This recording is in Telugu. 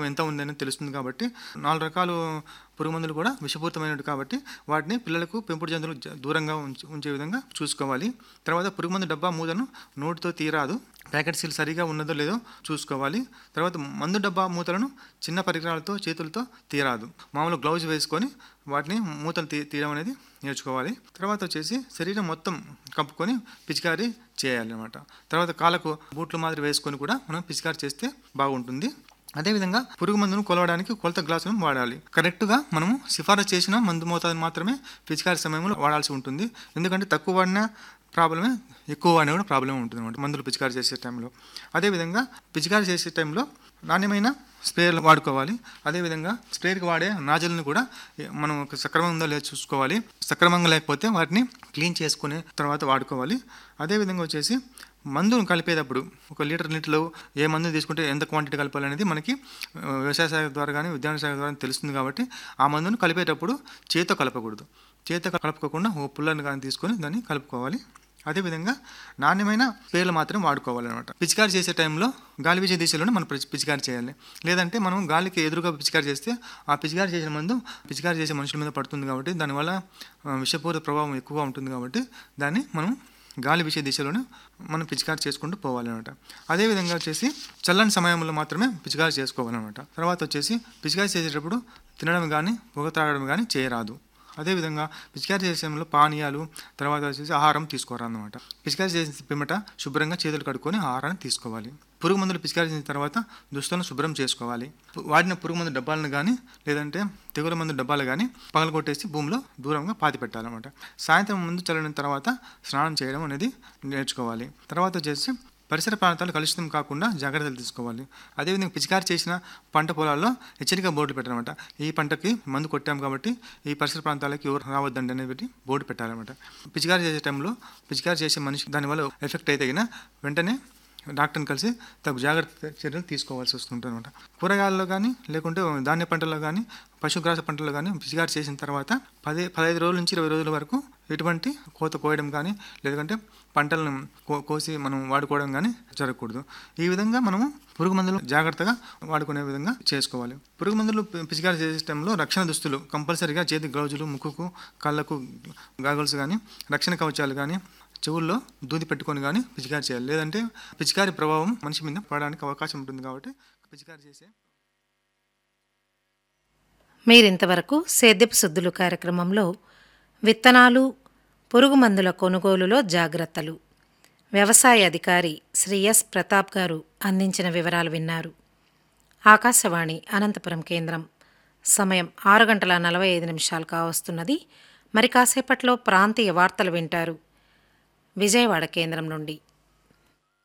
ఎంత ఉందని తెలుస్తుంది కాబట్టి నాలుగు రకాలు పురుగు మందులు కూడా విషపూరితమైనవి కాబట్టి వాటిని పిల్లలకు పెంపుడు జంతువులు జ- దూరంగా ఉంచ ఉంచే విధంగా చూసుకోవాలి తర్వాత పురుగు మందు డబ్బా మూతను నోటితో తీరాదు ప్యాకెట్ సీల్ సరిగా ఉన్నదో లేదో చూసుకోవాలి తర్వాత మందు డబ్బా మూతలను చిన్న పరికరాలతో చేతులతో తీరాదు మామూలు గ్లౌజ్ వేసుకొని వాటిని మూతలు తీ తీయడం అనేది నేర్చుకోవాలి తర్వాత వచ్చేసి శరీరం మొత్తం కప్పుకొని పిచికారీ చేయాలి అనమాట తర్వాత కాళ్ళకు బూట్లు మాదిరి వేసుకొని కూడా మనం పిచికారీ చేస్తే బాగుంటుంది అదేవిధంగా పురుగు మందును కొలవడానికి కొలత గ్లాసును వాడాలి కరెక్ట్గా మనము సిఫారసు చేసిన మందు మోతాదు మాత్రమే పిచికారి సమయంలో వాడాల్సి ఉంటుంది ఎందుకంటే తక్కువ వాడినా ప్రాబ్లమే ఎక్కువ వాడినా కూడా ప్రాబ్లమే ఉంటుంది అనమాట మందులు పిచికారి చేసే టైంలో అదేవిధంగా పిచికారి చేసే టైంలో నాణ్యమైన స్ప్రేయర్లు వాడుకోవాలి అదేవిధంగా స్ప్రేయర్కి వాడే నాజల్ని కూడా ఏ- మనం ఒక సక్రమంగా ఉందో లేదో చూసుకోవాలి సక్రమంగా లేకపోతే వాటిని క్లీన్ చేసుకునే తర్వాత వాడుకోవాలి అదేవిధంగా వచ్చేసి మందును కలిపేటప్పుడు ఒక లీటర్ నీటిలో ఏ మందు తీసుకుంటే ఎంత క్వాంటిటీ కలపాలనేది మనకి ఆ, వ్యవసాయ శాఖ ద్వారా కానీ ఉద్యాన శాఖ ద్వారా తెలుస్తుంది కాబట్టి ఆ మందును కలిపేటప్పుడు చేతితో కలపకూడదు చేతితో కలపకుండా ఓ పుల్లని కానీ తీసుకొని దాన్ని కలుపుకోవాలి అదేవిధంగా నాణ్యమైన స్ప్రేలు మాత్రం వాడుకోవాలన్నమాట పిచికారి చేసే టైంలో గాలి వీచే దిశలోనే మనం పిచి- పిచికారి చేయాలి లేదంటే మనం గాలికి ఎదురుగా పిచికారి చేస్తే ఆ పిచికారి చేసిన మందు పిచికారి చేసే మనుషుల మీద పడుతుంది కాబట్టి దానివల్ల ఆ, విషపూరిత ప్రభావం ఎక్కువగా ఉంటుంది కాబట్టి దాన్ని మనం గాలి వీచే దిశలోనే మనం పిచికారి చేసుకుంటూ పోవాలన్నమాట అదేవిధంగా వచ్చేసి చల్లని సమయంలో మాత్రమే పిచికారి చేసుకోవాలన్నమాట తర్వాత వచ్చేసి పిచికారి చేసేటప్పుడు తినడం కానీ పొగ త్రాగడం కానీ చేయరాదు అదేవిధంగా పిచికారి చేసే సమయంలో పానీయాలు తర్వాత వచ్చేసి ఆహారం తీసుకోరాదన్నమాట పిచికారి చేసిన పిమ్మట శుభ్రంగా చేతులు కడుక్కొని ఆహారాన్ని తీసుకోవాలి పురుగు మందులు పిచికారి చేసిన తర్వాత దుస్తులను శుభ్రం చేసుకోవాలి వాడిన పురుగు మందు డబ్బాలను కానీ లేదంటే తెగుల మందు డబ్బాలు కానీ పగలగొట్టేసి భూమిలో దూరంగా పాతి పెట్టాలన్నమాట సాయంత్రం ముందు చల్లిన తర్వాత స్నానం చేయడం అనేది నేర్చుకోవాలి తర్వాత వచ్చేసి పరిసర ప్రాంతాలు కలుషితం కాకుండా జాగ్రత్తలు తీసుకోవాలి అదేవిధంగా పిచికారి చేసిన పంట పొలాల్లో హెచ్చరిక బోర్డులు పెట్టాలన్నమాట ఈ పంటకి మందు కొట్టాం కాబట్టి ఈ పరిసర ప్రాంతాలకి ఎవరు రావద్దండి అనేది బోర్డు పెట్టాలన్నమాట పిచికారి చేసే టైంలో పిచికారి చేసే మనిషి దానివల్ల ఎఫెక్ట్ అయితే గిన వెంటనే డాక్టర్ని కలిసి తగు జాగ్రత్త చర్యలు తీసుకోవాల్సి వస్తుంటుంది అనమాట కూరగాయల్లో కానీ లేకుంటే ధాన్య పంటల్లో కానీ పశుగ్రాస పంటల్లో కానీ పిచికారి చేసిన తర్వాత పది పదహైదు రోజుల నుంచి ఇరవై రోజుల వరకు ఎటువంటి కోత కోయడం కానీ లేదంటే పంటలను కో కోసి మనం వాడుకోవడం కానీ జరగకూడదు ఈ విధంగా మనము పురుగు మందులు జాగ్రత్తగా వాడుకునే విధంగా చేసుకోవాలి పురుగు మందులు పి- పిచికారి చేసే టైంలో రక్షణ దుస్తులు కంపల్సరీగా చేతి గ్లౌజులు ముక్కుకు కళ్ళకు గాగల్స్ కానీ రక్షణ కవచాలు కానీ చెవుల్లో దూది పెట్టుకొని కానీ పిచికారి చేయాలి లేదంటే పిచికారి ప్రభావం మనిషి మీద పడడానికి అవకాశం ఉంటుంది కాబట్టి పిచికారి చేసే మీరింతవరకు సేద్యపు శుద్ధులు కార్యక్రమంలో విత్తనాలు పురుగు మందుల కొనుగోలులో జాగ్రత్తలు వ్యవసాయ అధికారి శ్రీ ఎస్ ప్రతాప్ గారు అందించిన వివరాలు విన్నారు ఆకాశవాణి అనంతపురం కేంద్రం సమయం ఆరు గంటల నలభై ఐదు నిమిషాలు కావస్తున్నది మరి కాసేపట్లో ప్రాంతీయ వార్తలు వింటారు విజయవాడ కేంద్రం నుండి